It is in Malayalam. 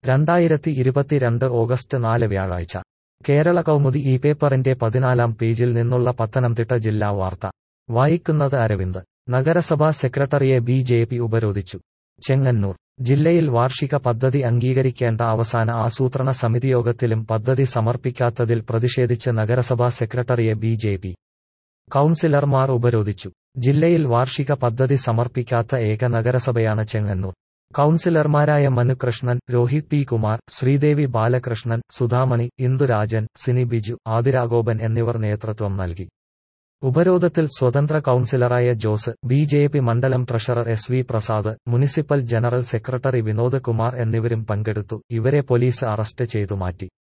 രണ്ടായിരത്തി ഇരുപത്തിരണ്ട് ഓഗസ്റ്റ് നാല് വ്യാഴാഴ്ച കേരള കൗമുദി ഈ പേപ്പറിന്റെ പതിനാലാം പേജിൽ നിന്നുള്ള പത്തനംതിട്ട ജില്ലാ വാർത്ത വായിക്കുന്നത് അരവിന്ദ് നഗരസഭാ സെക്രട്ടറിയെ ബി ജെ പി ഉപരോധിച്ചു ചെങ്ങന്നൂർ ജില്ലയിൽ വാർഷിക പദ്ധതി അംഗീകരിക്കേണ്ട അവസാന ആസൂത്രണ സമിതിയോഗത്തിലും പദ്ധതി സമർപ്പിക്കാത്തതിൽ പ്രതിഷേധിച്ച് നഗരസഭാ സെക്രട്ടറിയെ ബി ജെ പി കൗൺസിലർമാർ ഉപരോധിച്ചു ജില്ലയിൽ വാർഷിക പദ്ധതി സമർപ്പിക്കാത്ത ഏക നഗരസഭയാണ് ചെങ്ങന്നൂർ കൗൺസിലർമാരായ മനുകൃഷ്ണൻ രോഹിത് പി കുമാർ ശ്രീദേവി ബാലകൃഷ്ണൻ സുധാമണി ഇന്ദുരാജൻ സിനി ബിജു ആതിരാഗോപൻ എന്നിവർ നേതൃത്വം നൽകി ഉപരോധത്തിൽ സ്വതന്ത്ര കൗൺസിലറായ ജോസ് ബി ജെ പി മണ്ഡലം treasurer S V Prasad municipal general secretary Vinod Kumar എന്നിവരും പങ്കെടുത്തു ഇവരെ പോലീസ് അറസ്റ്റ് ചെയ്തു മാറ്റി